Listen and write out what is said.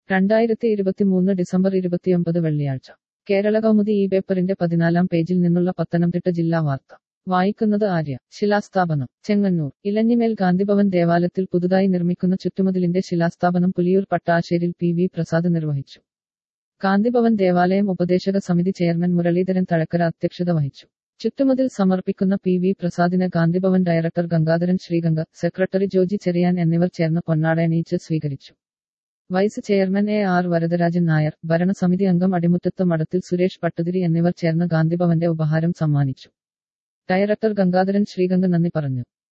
രണ്ടായിരത്തി ഇരുപത്തിമൂന്ന് ഡിസംബർ ഇരുപത്തിയൊമ്പത് വെള്ളിയാഴ്ച കേരള കൗമുദി ഈ പേപ്പറിന്റെ പതിനാലാം പേജിൽ നിന്നുള്ള പത്തനംതിട്ട ജില്ലാ വാർത്ത വായിക്കുന്നത് ആര്യ ശിലാസ്ഥാപനം ചെങ്ങന്നൂർ ഇലഞ്ഞിമേൽ ഗാന്ധിഭവൻ ദേവാലയത്തിൽ പുതുതായി നിർമ്മിക്കുന്ന ചുറ്റുമതിലിന്റെ ശിലാസ്ഥാപനം പുലിയൂർ പട്ടാശ്ശേരിൽ പി വി പ്രസാദ് നിർവഹിച്ചു ഗാന്ധിഭവൻ ദേവാലയം ഉപദേശക സമിതി ചെയർമാൻ മുരളീധരൻ തഴക്കര അധ്യക്ഷത വഹിച്ചു ചുറ്റുമതിൽ സമർപ്പിക്കുന്ന പി വി പ്രസാദിന് ഗാന്ധിഭവൻ ഡയറക്ടർ ഗംഗാധരൻ ശ്രീഗംഗ സെക്രട്ടറി ജോജി ചെറിയാൻ എന്നിവർ ചേർന്ന് പൊന്നാടയണിയിച്ച് സ്വീകരിച്ചു vice chairman A R Varadarajan Nair ഭരണസമിതി അംഗം അടിമുറ്റത്ത് മഠത്തിൽ സുരേഷ് പട്ടുതിരി എന്നിവർ ചേർന്ന് ഗാന്ധിഭവന്റെ ഉപഹാരം സമ്മാനിച്ചു ഡയറക്ടർ ഗംഗാധരൻ ശ്രീഗംഗ നന്ദി പറഞ്ഞു